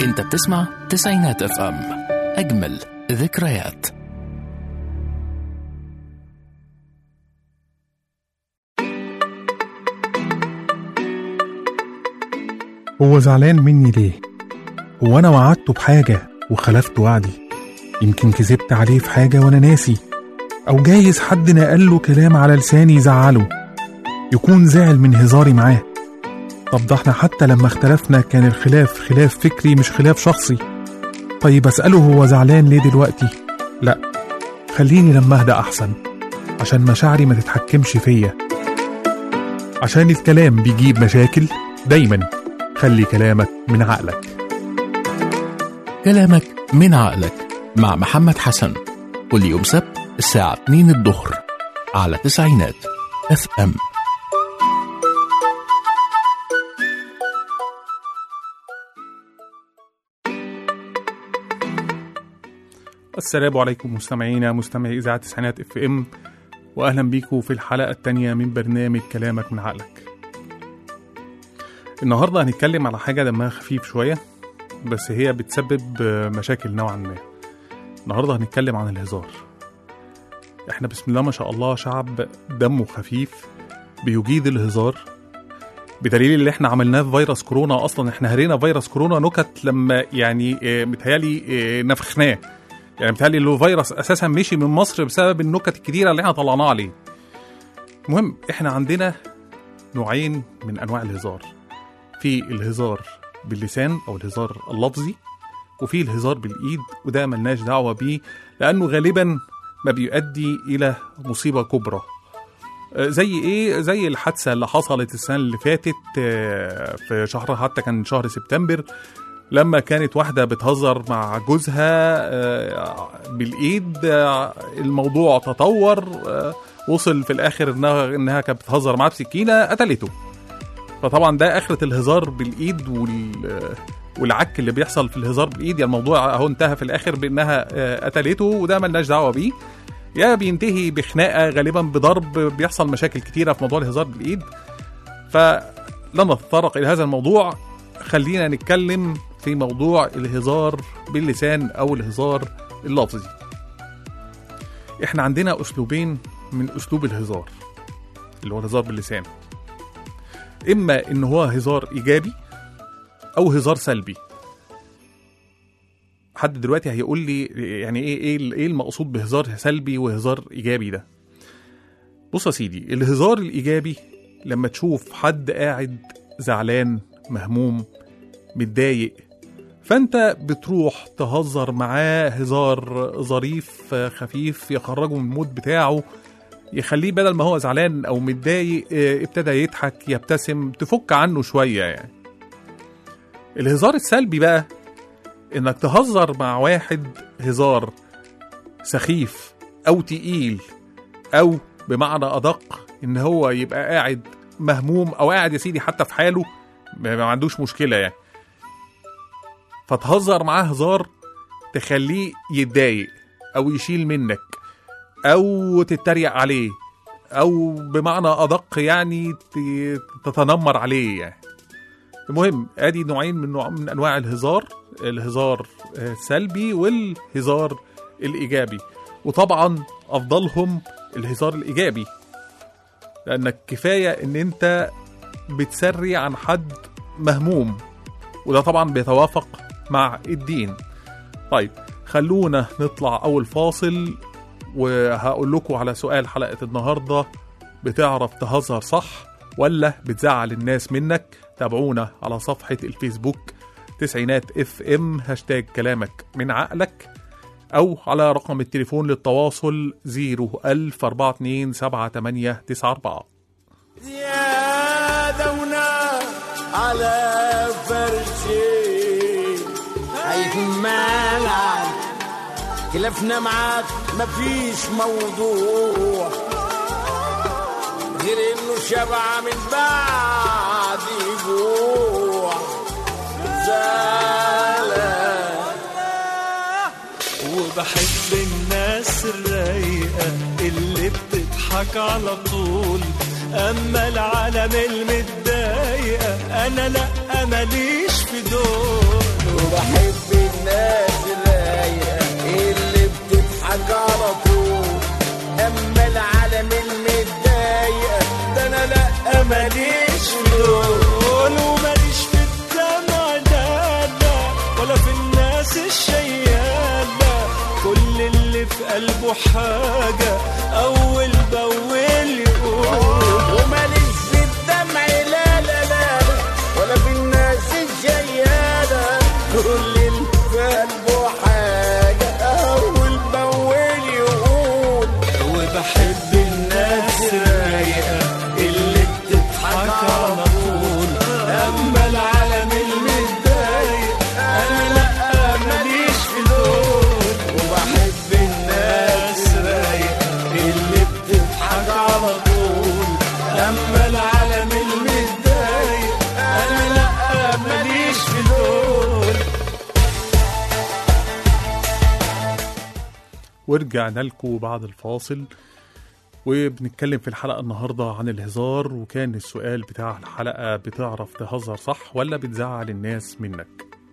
انت بتسمع تسعينات اف ام اجمل ذكريات هو زعلان مني ليه؟ هو أنا وعدته بحاجة وخلفت وعدي يمكن كذبت عليه في حاجة وأنا ناسي أو جايز حد نقل له كلام على لساني يزعله يكون زعل من هزاري معاه طب ده احنا حتى لما اختلفنا كان الخلاف خلاف فكري مش خلاف شخصي طيب أسأله هو زعلان ليه دلوقتي؟ لأ خليني لما أهدى أحسن عشان مشاعري ما تتحكمش فيا عشان الكلام بيجيب مشاكل دايما خلي كلامك من عقلك كلامك من عقلك مع محمد حسن كل يوم سبت الساعة 2 الظهر على تسعينات اف ام السلام عليكم مستمعينا مستمعي إذاعة تسعينات اف ام وأهلا بيكم في الحلقة التانية من برنامج كلامك من عقلك النهاردة هنتكلم على حاجة دمها خفيف شوية بس هي بتسبب مشاكل نوعا ما النهاردة هنتكلم عن الهزار احنا بسم الله ما شاء الله شعب دمه خفيف بيجيد الهزار بدليل اللي احنا عملناه في فيروس كورونا اصلا احنا هرينا فيروس كورونا نكت لما يعني اه، متهيالي اه، نفخناه يعني متهيألي اللي فيروس اساسا مشي من مصر بسبب النكت الكتيره اللي احنا طلعناها عليه المهم احنا عندنا نوعين من انواع الهزار في الهزار باللسان او الهزار اللفظي وفي الهزار بالايد وده ملناش دعوه بيه لانه غالبا ما بيؤدي الى مصيبه كبرى آه، زي ايه زي الحادثه اللي حصلت السنه اللي فاتت آه، في شهر حتى كان شهر سبتمبر لما كانت واحده بتهزر مع جوزها آه، بالايد آه، الموضوع تطور آه، وصل في الاخر انها انها كانت بتهزر معاه بسكينه قتلته فطبعا ده اخره الهزار بالايد وال والعك اللي بيحصل في الهزار بالايد يعني الموضوع اهو انتهى في الاخر بانها آه، قتلته وده ملناش دعوه بيه يا بينتهي بخناقه غالبا بضرب بيحصل مشاكل كتيره في موضوع الهزار بالايد فلن نتطرق الى هذا الموضوع خلينا نتكلم في موضوع الهزار باللسان او الهزار اللفظي احنا عندنا اسلوبين من اسلوب الهزار اللي هو الهزار باللسان اما ان هو هزار ايجابي او هزار سلبي حد دلوقتي هيقول لي يعني ايه ايه ايه المقصود بهزار سلبي وهزار ايجابي ده بص يا سيدي الهزار الايجابي لما تشوف حد قاعد زعلان مهموم متضايق فانت بتروح تهزر معاه هزار ظريف آه، خفيف يخرجه من المود بتاعه يخليه بدل ما هو زعلان او متضايق آه، ابتدى يضحك يبتسم تفك عنه شويه يعني الهزار السلبي بقى انك تهزر مع واحد هزار سخيف او تقيل او بمعنى ادق ان هو يبقى قاعد مهموم او قاعد يا سيدي حتى في حاله ما ما عندوش مشكله يعني فتهزر معاه هزار تخليه يتضايق او يشيل منك او تتريق عليه او بمعنى ادق يعني ت- تتنمر عليه يعني المهم ادي نوعين من نوع من انواع الهزار الهزار آه، السلبي والهزار الايجابي وطبعا افضلهم الهزار الايجابي لانك كفايه ان انت بتسري عن حد مهموم وده طبعا بيتوافق مع الدين طيب خلونا نطلع اول فاصل وهقول لكم على سؤال حلقه النهارده بتعرف تهزر صح ولا بتزعل الناس منك تابعونا على صفحة الفيسبوك تسعينات اف ام هاشتاج كلامك من عقلك أو على رقم التليفون للتواصل 010427894 زيادة ونار على فرشي خايف مالك خلفنا معاك مفيش موضوع غير انه شبع من بعد جوع زعلان وبحب الناس الرايقة اللي بتضحك على طول أما العالم المتضايقة أنا لأ ماليش في دول وبحب الناس الرايقة اللي بتضحك على طول أما العالم المتضايقة ده أنا لأ ماليش في دول وماليش في الدمع لا لا ولا في الناس الشيالة كل اللي في قلبه حاجة أول بأول يقول وماليش في الدمع لا لا لا لا ولا في الناس الجيالة كل اللي في قلبه حاجة أول بأول يقول وبحب الناس الرايقة اللي بتضحك على طول أما العالم المتضايق أنا لأ ماليش في دول وبحب الناس ناس رايقة اللي بتضحك على طول أما العالم المتضايق أنا لأ ماليش في دول ورجعنا لكم بعد الفاصل وبنتكلم في الحلقة النهاردة عن الهزار وكان السؤال بتاع الحلقة بتعرف تهزر صح ولا بتزعل الناس منك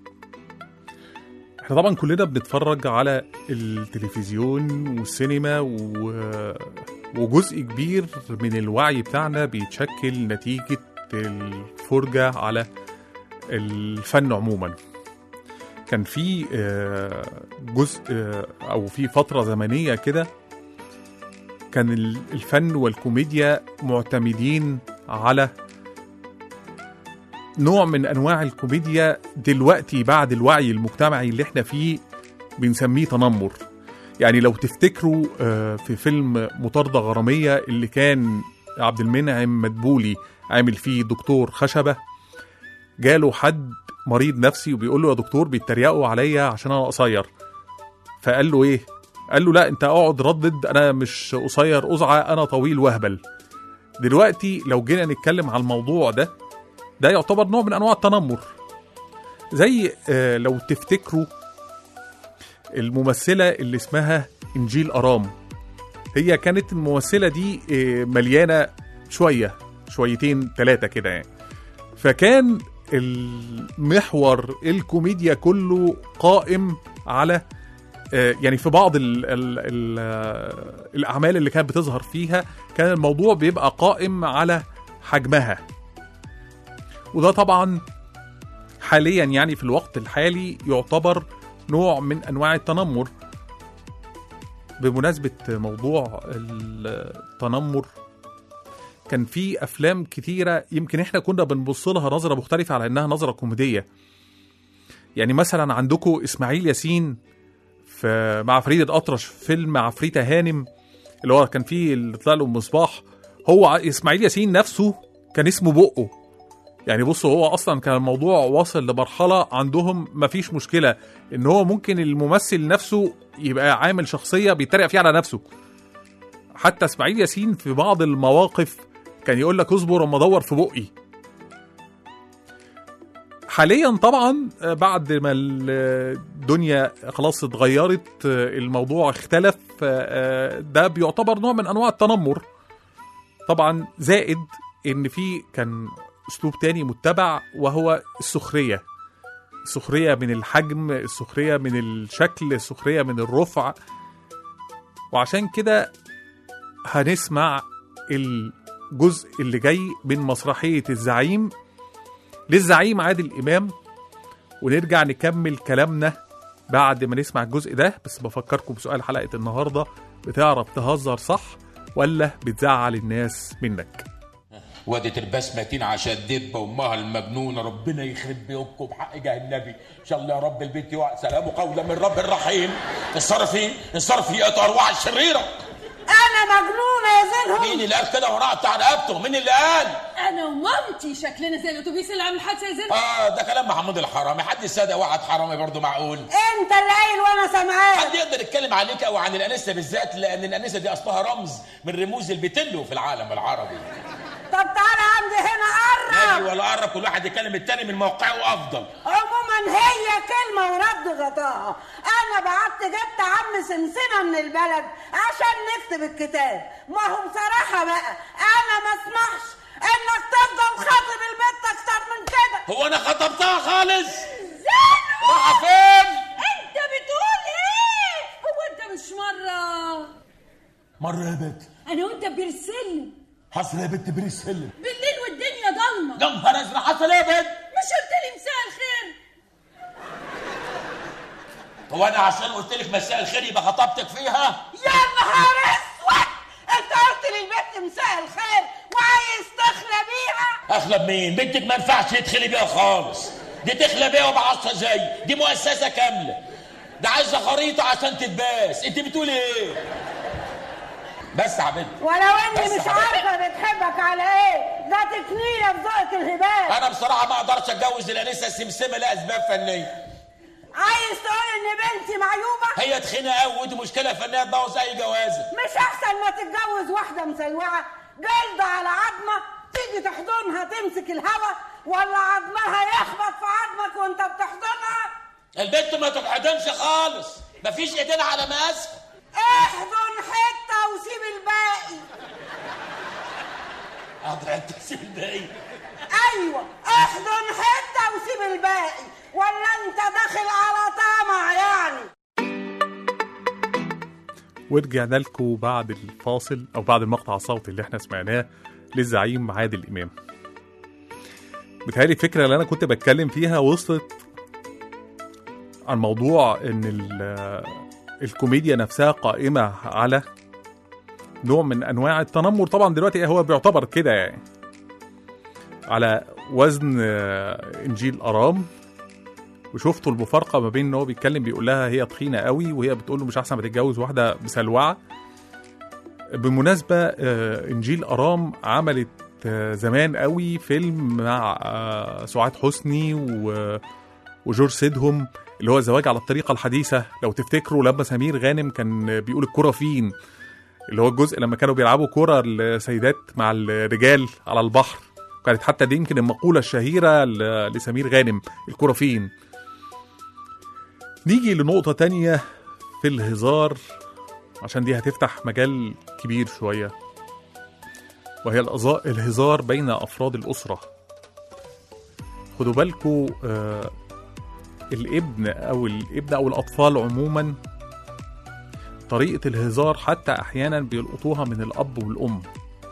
احنا طبعا كلنا بنتفرج على التلفزيون والسينما و... وجزء كبير من الوعي بتاعنا بيتشكل نتيجة الفرجة على الفن عموما كان في آه، جزء آه، او في فتره زمنيه كده كان ال- الفن والكوميديا معتمدين على نوع من انواع الكوميديا دلوقتي بعد الوعي المجتمعي اللي احنا فيه بنسميه تنمر يعني لو تفتكروا آه، في فيلم مطاردة غرامية اللي كان عبد المنعم مدبولي عامل فيه دكتور خشبة جاله حد مريض نفسي وبيقول له يا دكتور بيتريقوا عليا عشان انا قصير فقال له ايه قال له لا انت اقعد ردد انا مش قصير قزعه انا طويل وهبل دلوقتي لو جينا نتكلم على الموضوع ده ده يعتبر نوع من انواع التنمر زي آه لو تفتكروا الممثله اللي اسمها انجيل ارام هي كانت الممثله دي آه مليانه شويه شويتين ثلاثه كده يعني فكان المحور الكوميديا كله قائم على آه، يعني في بعض ال ال ال آه، الاعمال اللي كانت بتظهر فيها كان الموضوع بيبقى قائم على حجمها وده طبعا حاليا يعني في الوقت الحالي يعتبر نوع من انواع التنمر بمناسبه موضوع التنمر كان في افلام كتيره يمكن احنا كنا بنبص لها نظره مختلفه على انها نظره كوميديه يعني مثلا عندكم اسماعيل ياسين في مع فريد الاطرش في فيلم عفريته هانم اللي هو كان فيه اللي طلع له مصباح هو ع- اسماعيل ياسين نفسه كان اسمه بقه يعني بصوا هو اصلا كان الموضوع واصل لمرحله عندهم مفيش مشكله ان هو ممكن الممثل نفسه يبقى عامل شخصيه بيتريق فيها على نفسه حتى اسماعيل ياسين في بعض المواقف كان يقول لك اصبر اما ادور في بقي حاليا طبعا آه، بعد ما الدنيا خلاص اتغيرت آه، الموضوع اختلف آه، آه، ده بيعتبر نوع من انواع التنمر طبعا زائد ان في كان اسلوب تاني متبع وهو السخريه السخريه من الحجم السخريه من الشكل السخريه من الرفع وعشان كده هنسمع الجزء اللي جاي من مسرحيه الزعيم للزعيم عادل امام ونرجع نكمل كلامنا بعد ما نسمع الجزء ده بس بفكركم بسؤال حلقه النهارده بتعرف تهزر صح ولا بتزعل الناس منك وادت البسمة تين عشان دب امها المجنونه ربنا يخرب بيومكم بحق جاه النبي ان شاء الله يا رب البيت يقع سلام قولا من رب الرحيم انصرفي انصرفي يا ارواح الشريره انا مجنونه يا زينهم مين اللي قال كده وراء بتاع رقبته مين اللي قال انا ومامتي شكلنا زي الاتوبيس اللي عامل حادثه يا زين اه ده كلام محمود الحرامي حد الساده واحد حرامي برضه معقول انت اللي قايل وانا سامعاك حد يقدر يتكلم عليك او عن الانسه بالذات لان الانسه دي اصلها رمز من رموز البتلو في العالم العربي طب تعالى عندي هنا نادي قرب ولا قرب كل واحد يكلم التاني من موقعه افضل عموما هي كلمة ورد غطاها أنا بعت جبت عم سمسمة من البلد عشان نكتب الكتاب ما هو بصراحة بقى أنا ما اسمحش إنك تفضل خاطب البنت أكتر من كده هو انا خطبتها خالص زينو راح فين انت بتقول ايه هو انت مش مره مره يا بنت انا وانت بيرسلم حصل يا بنت بريس سلم بالليل والدنيا ضلمه يا نهار ازرق حصل ايه يا بنت مش قلت لي مساء الخير هو انا عشان قلت لك مساء الخير يبقى خطبتك فيها يا نهار اسود انت قلت للبنت مساء الخير وعايز تخلى بيها اغلب مين بنتك ما ينفعش تدخلي بيها خالص دي تخلى بيها وبعصها زي دي مؤسسه كامله ده عايزه خريطه عشان تتباس انت بتقولي ايه بس يا بنت ولو اني بس مش حضرتك. عارفه بتحبك على ايه ده تكنيله في ذوقك الهبال انا بصراحه ما اقدرش اتجوز الانسه السمسمه لاسباب فنيه عايز تقول ان بنتي معيوبه هي تخينه قوي ودي مشكله فنيه تبوظ اي جوازه مش احسن ما تتجوز واحده مسلوعه جلده على عظمه تيجي تحضنها تمسك الهوا ولا عظمها يخبط في عظمك وانت بتحضنها البنت ما تتحضنش خالص مفيش ايدين على مقاسها احضن حته وسيب الباقي قادر انت تسيب الباقي ايوه احضن حته وسيب الباقي ولا انت داخل على طمع يعني ورجعنا لكم بعد الفاصل او بعد المقطع الصوتي اللي احنا سمعناه للزعيم عادل امام بتهيألي الفكره اللي انا كنت بتكلم فيها وصلت عن موضوع ان ال- الكوميديا نفسها قائمه على نوع من انواع التنمر طبعا دلوقتي هو بيعتبر كده يعني على وزن آه، انجيل ارام وشفتوا المفارقه ما بين ان هو بيتكلم بيقول لها هي تخينه قوي وهي بتقول له مش احسن ما تتجوز واحده مسلوعه بالمناسبه آه، انجيل ارام عملت آه، زمان قوي فيلم مع آه، سعاد حسني و- وجورج سيدهم اللي هو الزواج على الطريقه الحديثه لو تفتكروا لما سمير غانم كان بيقول الكره فين اللي هو الجزء لما كانوا بيلعبوا كرة السيدات مع الرجال على البحر كانت حتى دي يمكن المقولة الشهيرة ل- لسمير غانم الكرة فين نيجي لنقطة تانية في الهزار عشان دي هتفتح مجال كبير شوية وهي الأز- الهزار بين أفراد الأسرة خدوا بالكوا آه الابن أو الابن أو الأطفال عموما طريقة الهزار حتى أحيانا بيلقطوها من الأب والأم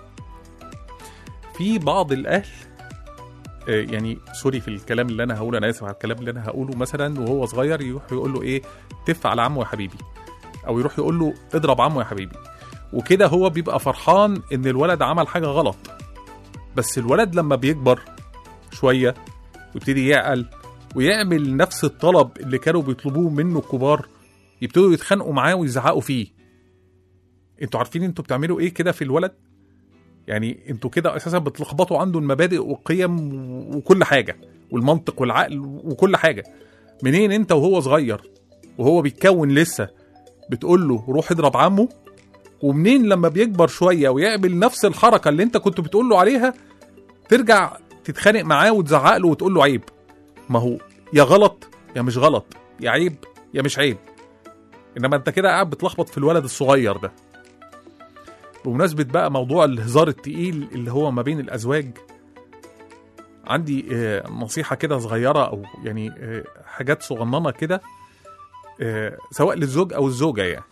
في بعض الأهل آه، يعني سوري في الكلام اللي انا هقوله انا اسف على الكلام اللي انا هقوله مثلا وهو صغير يروح يقول له ايه تف على عمه يا حبيبي او يروح يقول له اضرب عمه يا حبيبي وكده هو بيبقى فرحان ان الولد عمل حاجه غلط بس الولد لما بيكبر شويه ويبتدي يعقل ويعمل نفس الطلب اللي كانوا بيطلبوه منه الكبار يبتدوا يتخانقوا معاه ويزعقوا فيه انتوا عارفين انتوا بتعملوا ايه كده في الولد يعني انتوا كده اساسا بتلخبطوا عنده المبادئ والقيم و- وكل حاجه والمنطق والعقل وكل حاجه منين انت وهو صغير وهو بيتكون لسه بتقول له روح اضرب عمه ومنين لما بيكبر شويه ويعمل نفس الحركه اللي انت كنت بتقول له عليها ترجع تتخانق معاه وتزعق له وتقول له عيب ما هو يا غلط يا مش غلط يا عيب يا مش عيب انما انت كده قاعد بتلخبط في الولد الصغير ده بمناسبة بقى موضوع الهزار التقيل اللي هو ما بين الأزواج عندي آه، نصيحة كده صغيرة أو يعني آه، حاجات صغننة كده آه، سواء للزوج أو الزوجة يعني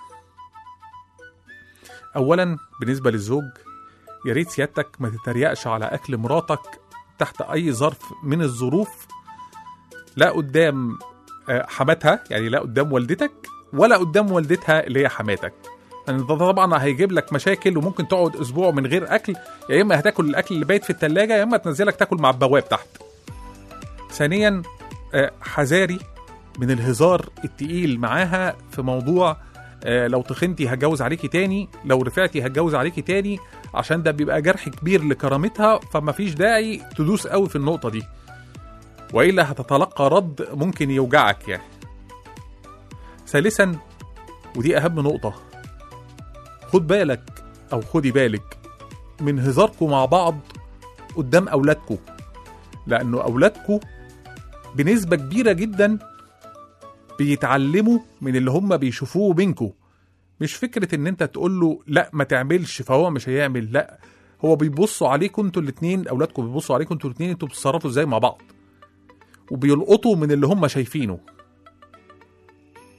أولا بالنسبة للزوج يا ريت سيادتك ما تتريقش على أكل مراتك تحت أي ظرف من الظروف لا قدام آه، حماتها يعني لا قدام والدتك ولا قدام والدتها اللي هي حماتك يعني ده طبعا هيجيب لك مشاكل وممكن تقعد اسبوع من غير اكل يا اما هتاكل الاكل اللي بايت في التلاجة يا اما تنزلك تاكل مع البواب تحت ثانيا آه، حذاري من الهزار التقيل معاها في موضوع آه، لو تخنتي هتجوز عليكي تاني لو رفعتي هتجوز عليكي تاني عشان ده بيبقى جرح كبير لكرامتها فما فيش داعي تدوس قوي في النقطة دي والا هتتلقى رد ممكن يوجعك يعني ثالثا ودي اهم نقطه خد بالك او خدي بالك من هزاركم مع بعض قدام اولادكم لانه اولادكم بنسبه كبيره جدا بيتعلموا من اللي هم بيشوفوه منكم مش فكره ان انت تقول له لا ما تعملش فهو مش هيعمل لا هو بيبصوا عليكم انتوا الاثنين اولادكم بيبصوا عليكم انتوا الاثنين انتوا بتتصرفوا ازاي مع بعض وبيلقطوا من اللي هم شايفينه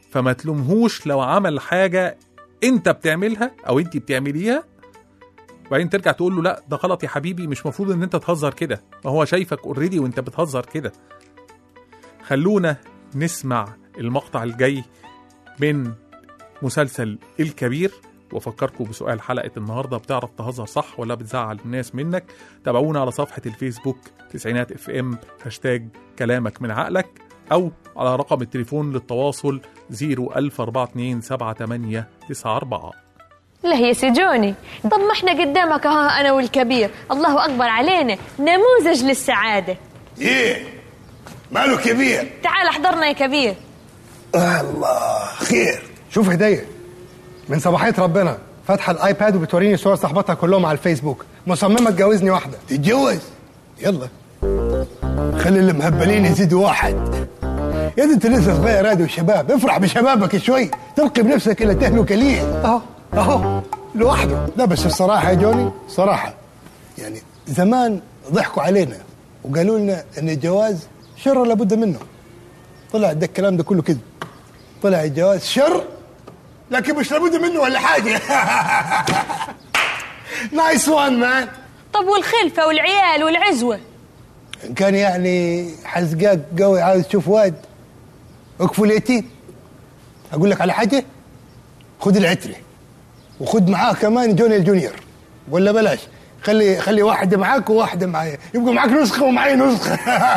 فما تلومهوش لو عمل حاجه انت بتعملها او انت بتعمليها وبعدين ترجع تقول له لا ده غلط يا حبيبي مش مفروض ان انت تهزر كده ما هو شايفك اوريدي وانت بتهزر كده خلونا نسمع المقطع الجاي من مسلسل الكبير وافكركم بسؤال حلقه النهارده بتعرف تهزر صح ولا بتزعل الناس منك تابعونا على صفحه الفيسبوك تسعينات اف ام هاشتاج كلامك من عقلك او على رقم التليفون للتواصل 010427894 لا يا سجوني طب ما احنا قدامك ها انا والكبير الله اكبر علينا نموذج للسعاده ايه ماله كبير تعال احضرنا يا كبير الله خير شوف هدية من صباحية ربنا فاتحة الايباد وبتوريني صور صاحباتها كلهم على الفيسبوك مصممة تجوزني واحدة تتجوز يلا خلي اللي مهبلين يزيدوا واحد يا دي انت لسه صغير هادي وشباب افرح بشبابك شوي تلقي بنفسك الى تهلك ليه اهو اهو لوحده لا بس الصراحة يا جوني صراحة يعني زمان ضحكوا علينا وقالوا لنا ان الجواز شر لابد منه طلع ده الكلام ده كله كذب طلع الجواز شر لكن مش لابد منه ولا حاجة نايس وان مان طب والخلفه والعيال والعزوه ان كان يعني حزقاق قوي عاوز تشوف واد اكفوا اليتيم اقول لك على حاجه خد العتره وخد معاه كمان جوني الجونيور ولا بلاش خلي خلي واحده معاك وواحده معايا يبقى معاك نسخه ومعي نسخه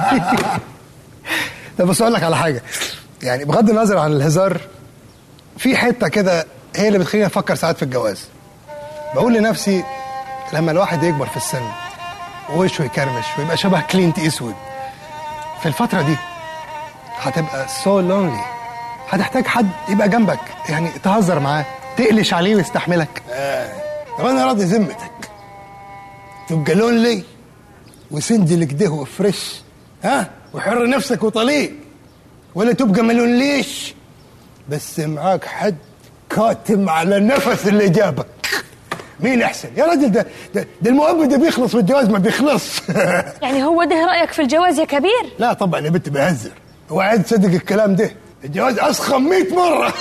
طب بس اقول لك على حاجة يعني بغض النظر عن الهزار في حتة كده هي اللي بتخليني افكر ساعات في الجواز بقول لنفسي لما الواحد يكبر في السن ووشه يكرمش ويبقى شبه كلينت ايسوود في الفترة دي هتبقى سو لونلي هتحتاج حد يبقى جنبك يعني تهزر معاه تقلش عليه ويستحملك طب انا راضي ذمتك تبقى لونلي وسنجل كده وفريش ها وحر نفسك وطليق ولا تبقى ملون ليش بس معاك حد كاتم على النفس اللي جابك مين احسن يا راجل ده ده, ده المؤبد ده بيخلص والجواز ما بيخلص يعني هو ده رايك في الجواز يا كبير لا طبعا يا بنت بهزر هو عايز تصدق الكلام ده الجواز اسخن 100 مره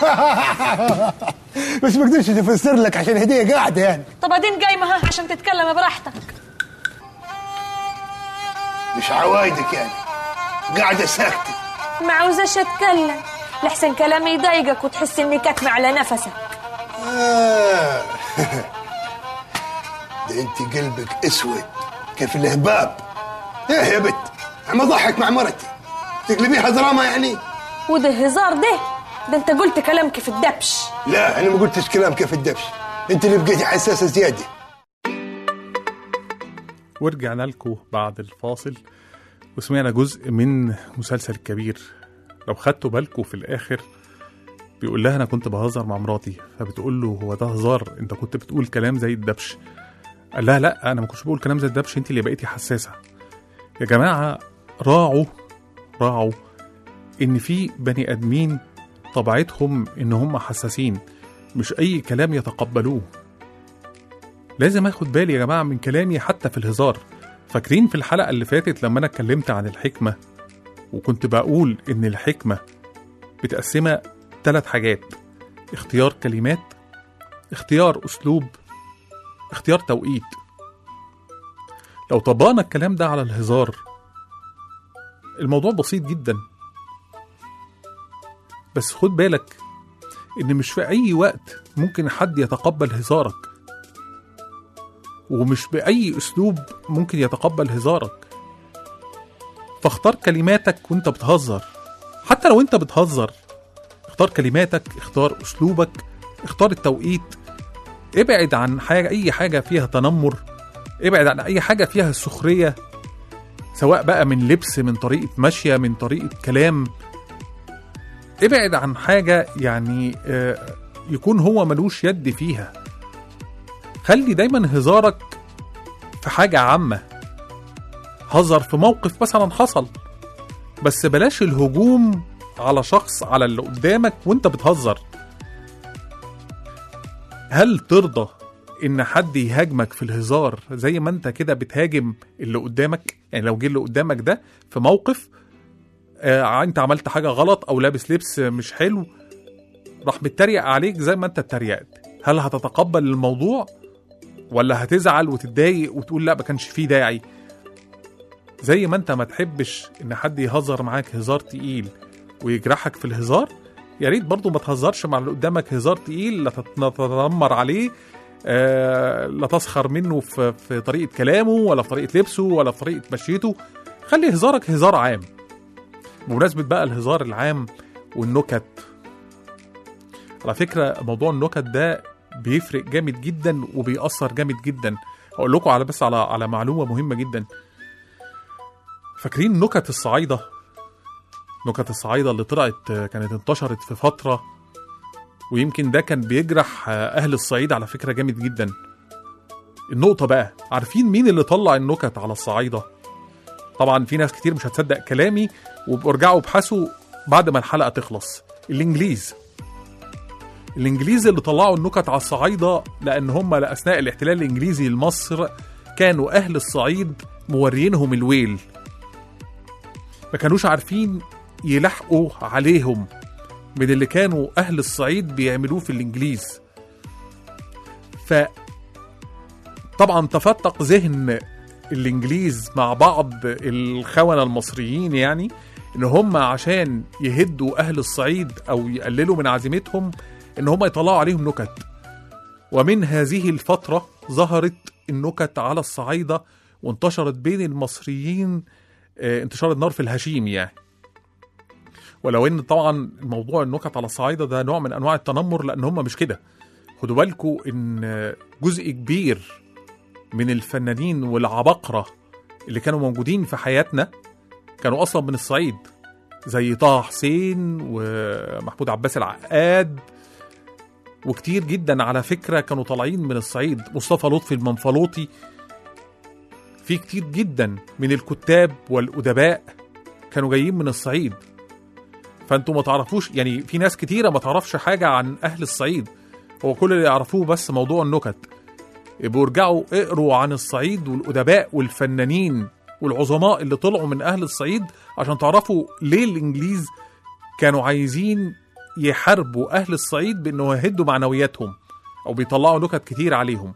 بس ما اقدرش افسر لك عشان هديه قاعده يعني طب بعدين قايمه ها عشان تتكلم براحتك مش عوايدك يعني قاعده ساكته ما عاوزاش اتكلم لحسن كلامي يضايقك وتحس اني كاتمه على نفسك آه. ده انت قلبك اسود كيف الهباب ايه يا بت عم اضحك مع مرتي تقلبيها دراما يعني وده هزار ده ده انت قلت كلام كيف الدبش لا انا ما قلتش كلام كيف الدبش انت اللي بقيتي حساسه زياده ورجعنا لكم بعد الفاصل وسمعنا جزء من مسلسل كبير لو خدتوا بالكم في الاخر بيقول لها انا كنت بهزر مع مراتي فبتقول له هو ده هزار انت كنت بتقول كلام زي الدبش قال لها لا انا ما كنتش بقول كلام زي الدبش انت اللي بقيتي حساسه يا جماعه راعوا راعوا ان في بني ادمين طبيعتهم ان هم حساسين مش اي كلام يتقبلوه لازم اخد بالي يا جماعه من كلامي حتى في الهزار فاكرين في الحلقه اللي فاتت لما انا اتكلمت عن الحكمه وكنت بقول ان الحكمه متقسمه ثلاث حاجات اختيار كلمات اختيار اسلوب اختيار توقيت لو طبقنا الكلام ده على الهزار الموضوع بسيط جدا بس خد بالك ان مش في اي وقت ممكن حد يتقبل هزارك ومش باي اسلوب ممكن يتقبل هزارك فاختار كلماتك وانت بتهزر حتى لو انت بتهزر اختار كلماتك اختار اسلوبك اختار التوقيت ابعد عن حاجة اي حاجة فيها تنمر ابعد عن اي حاجة فيها سخرية سواء بقى من لبس من طريقة مشية من طريقة كلام ابعد عن حاجة يعني آه، يكون هو ملوش يد فيها خلي دايما هزارك في حاجة عامة هزر في موقف مثلا حصل بس بلاش الهجوم على شخص على اللي قدامك وانت بتهزر هل ترضى ان حد يهاجمك في الهزار زي ما انت كده بتهاجم اللي قدامك يعني لو جه اللي قدامك ده في موقف آه انت عملت حاجه غلط او لابس لبس مش حلو راح متريق عليك زي ما انت اتريقت هل هتتقبل الموضوع ولا هتزعل وتتضايق وتقول لا ما كانش فيه داعي زي ما انت ما تحبش ان حد يهزر معاك هزار تقيل ويجرحك في الهزار يا ريت برضه ما تهزرش مع اللي قدامك هزار تقيل لا تت- لا تتنمر عليه آه لا تسخر منه في, في طريقه كلامه ولا في طريقه لبسه ولا في طريقه مشيته خلي هزارك هزار عام بمناسبه بقى الهزار العام والنكت على فكره موضوع النكت ده بيفرق جامد جدا وبيأثر جامد جدا هقول لكم على بس على على معلومه مهمه جدا فاكرين نكت الصعايده نكت الصعايده اللي طلعت آه، كانت انتشرت في فتره ويمكن ده كان بيجرح آه، اهل الصعيد على فكره جامد جدا النقطه بقى عارفين مين اللي طلع النكت على الصعايده طبعا في ناس كتير مش هتصدق كلامي وبرجعوا ابحثوا بعد ما الحلقه تخلص الانجليز الانجليز اللي طلعوا النكت على الصعايده لان هم اثناء الاحتلال الانجليزي لمصر كانوا اهل الصعيد مورينهم الويل ما كانوش عارفين يلحقوا عليهم من اللي كانوا اهل الصعيد بيعملوه في الانجليز ف طبعا تفتق ذهن الانجليز مع بعض الخونة المصريين يعني ان هم عشان يهدوا اهل الصعيد او يقللوا من عزيمتهم ان هم يطلعوا عليهم نكت ومن هذه الفترة ظهرت النكت على الصعايدة وانتشرت بين المصريين آه، انتشار النار في الهشيم يعني ولو ان طبعا موضوع النكت على الصعايده ده نوع من انواع التنمر لان هم مش كده خدوا بالكم ان جزء كبير من الفنانين والعباقره اللي كانوا موجودين في حياتنا كانوا اصلا من الصعيد زي طه حسين ومحمود عباس العقاد وكتير جدا على فكره كانوا طالعين من الصعيد مصطفى لطفي المنفلوطي في كتير جدا من الكتاب والادباء كانوا جايين من الصعيد فانتوا ما تعرفوش يعني في ناس كتيره ما تعرفش حاجه عن اهل الصعيد هو كل اللي يعرفوه بس موضوع النكت يبقوا ارجعوا اقروا عن الصعيد والادباء والفنانين والعظماء اللي طلعوا من اهل الصعيد عشان تعرفوا ليه الانجليز كانوا عايزين يحاربوا اهل الصعيد بانه يهدوا معنوياتهم او بيطلعوا نكت كتير عليهم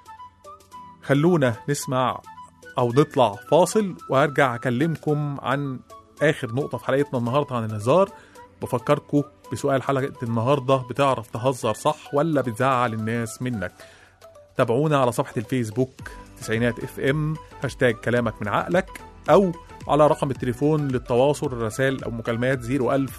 خلونا نسمع او نطلع فاصل وهرجع اكلمكم عن اخر نقطه في حلقتنا النهارده عن الهزار بفكركم بسؤال حلقه النهارده بتعرف تهزر صح ولا بتزعل الناس منك تابعونا على صفحه الفيسبوك تسعينات اف ام هاشتاج كلامك من عقلك او على رقم التليفون للتواصل الرسائل او مكالمات 01000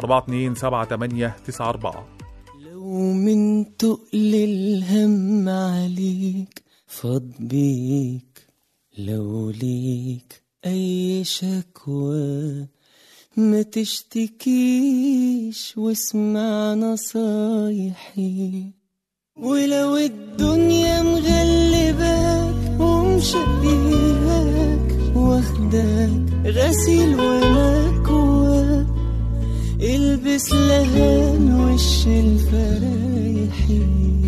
4278894 لو من تقل الهم عليك فاض بيك لو ليك أي شكوى ما تشتكيش واسمع نصايحي ولو الدنيا مغلباك ومشقياك واخداك غسيل ومكواك البس لهان وش الفرايحي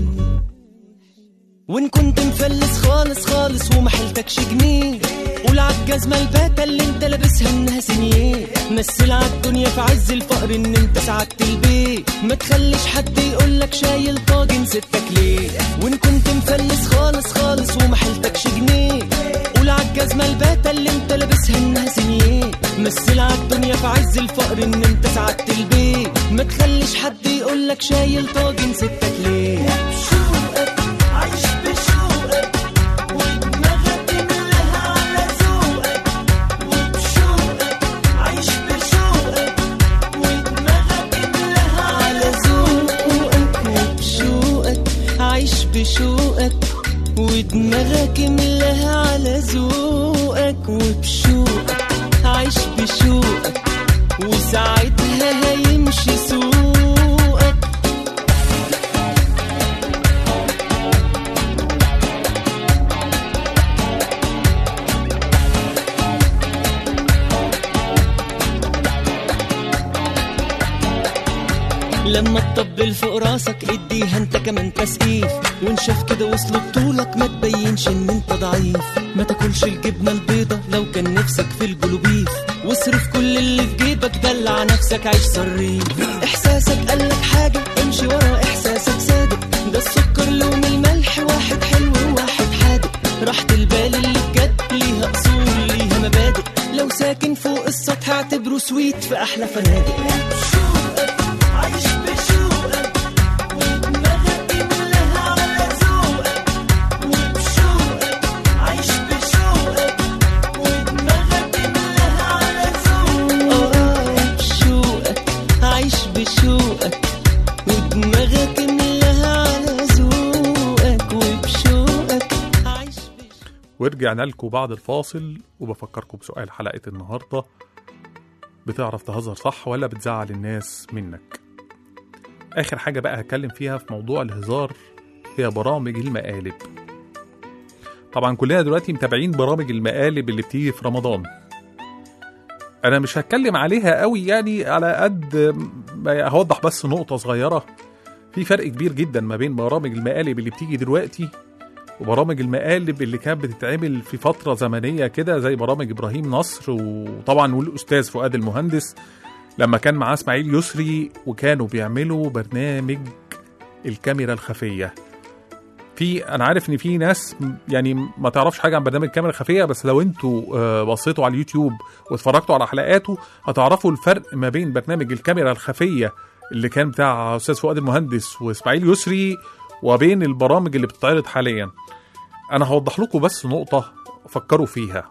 وان كنت مفلس خالص خالص وما حيلتكش جنيه قول عالجزمة الباتة اللي انت لابسها انها سنيه مثل عالدنيا في عز الفقر ان انت سعدت البيت ما تخليش حد يقولك شايل طاجن ستك ليه وان كنت مفلس خالص خالص وما حيلتكش جنيه قول عالجزمة الباتة اللي انت لابسها انها سنيه مثل عالدنيا في عز الفقر ان انت سعدت البيت ما تخليش حد يقولك شايل طاجن ستك ليه بشوقك عايش بشوقك ودماغك ملها على ذوقك وبشوقك عايش بشوقك ودماغك ملها على ذوقك وبشوقك عايش بشوقك ودماغك ملها على ذوقك وبشوقك عايش بشوقك وساعتها هيمشي سوقك لما تطبل فوق راسك اديها انت كمان تسقيف وان شاف كده وصلوا بطولك ما تبينش ان انت ضعيف ما تاكلش الجبنه البيضه لو كان نفسك في الجلوبيف واصرف كل اللي في جيبك حبك دلع نفسك عيش صريف احساسك قالك حاجة امشي ورا احساسك صادق ده السكر لون الملح واحد حلو وواحد حادق راحة البال اللي بجد ليها اصول ليها مبادئ لو ساكن فوق السطح اعتبره سويت في احلى فنادق عايش بشوقك ودماغك كلها على ذوقك وبشوقك عايش بشوقك ودماغك كلها على ذوقك اه بشوقك عايش بشوقك ودماغك كلها على ذوقك وبشوقك عايش ورجعنا لكم بعد الفاصل وبفكركم بسؤال حلقة النهاردة بتعرف تهزر صح ولا بتزعل الناس منك آخر حاجة بقى هتكلم فيها في موضوع الهزار هي برامج المقالب طبعا كلنا دلوقتي متابعين برامج المقالب اللي بتيجي في رمضان انا مش هتكلم عليها قوي يعني على قد ما هوضح بس نقطة صغيرة في فرق كبير جدا ما بين برامج المقالب اللي بتيجي دلوقتي وبرامج المقالب اللي كانت بتتعمل في فترة زمنية كده زي برامج إبراهيم نصر وطبعا والأستاذ فؤاد المهندس لما كان معاه إسماعيل يسري وكانوا بيعملوا برنامج الكاميرا الخفية في انا عارف ان في ناس م- يعني ما تعرفش حاجه عن برنامج الكاميرا الخفيه بس لو انتوا آه، بصيتوا على اليوتيوب واتفرجتوا على حلقاته هتعرفوا الفرق ما بين برنامج الكاميرا الخفيه اللي كان بتاع استاذ فؤاد المهندس واسماعيل يسري وبين البرامج اللي بتتعرض حاليا انا هوضح لكم بس نقطه فكروا فيها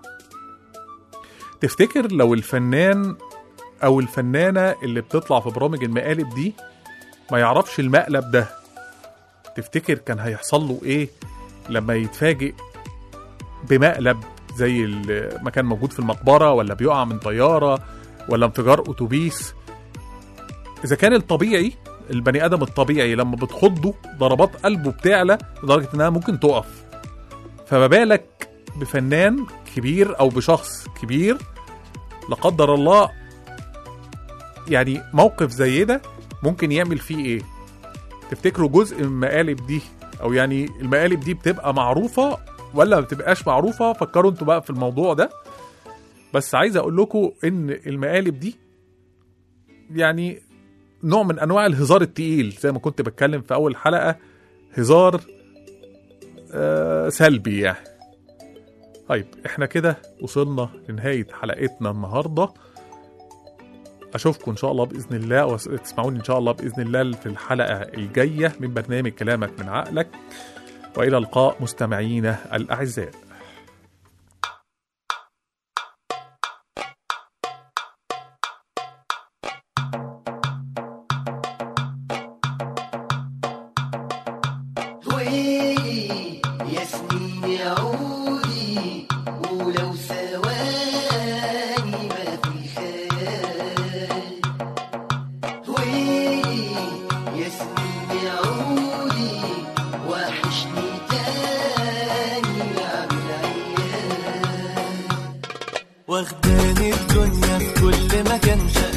تفتكر لو الفنان او الفنانه اللي بتطلع في برامج المقالب دي ما يعرفش المقلب ده تفتكر كان هيحصل له ايه لما يتفاجئ بمقلب زي ال- ما كان موجود في المقبره ولا بيقع من طياره ولا انفجار اتوبيس اذا كان الطبيعي البني ادم الطبيعي لما بتخضه ضربات قلبه بتعلى لدرجه انها ممكن تقف فما بالك بفنان كبير او بشخص كبير لا قدر الله يعني موقف زي ده ممكن يعمل فيه ايه تفتكروا جزء من المقالب دي او يعني المقالب دي بتبقى معروفه ولا ما بتبقاش معروفه فكروا انتوا بقى في الموضوع ده بس عايز اقول لكم ان المقالب دي يعني نوع من انواع الهزار التقيل زي ما كنت بتكلم في اول حلقه هزار آه سلبي يعني طيب احنا كده وصلنا لنهايه حلقتنا النهارده اشوفكم ان شاء الله باذن الله وتسمعوني ان شاء الله باذن الله في الحلقه الجايه من برنامج كلامك من عقلك والى اللقاء مستمعينا الاعزاء ويلي يا سنين يا عودي ولو ثواني ما في خيال ويلي يا سنين يا عودي وحشني تاني لعب العيال واخداني الدنيا في كل مكان شقة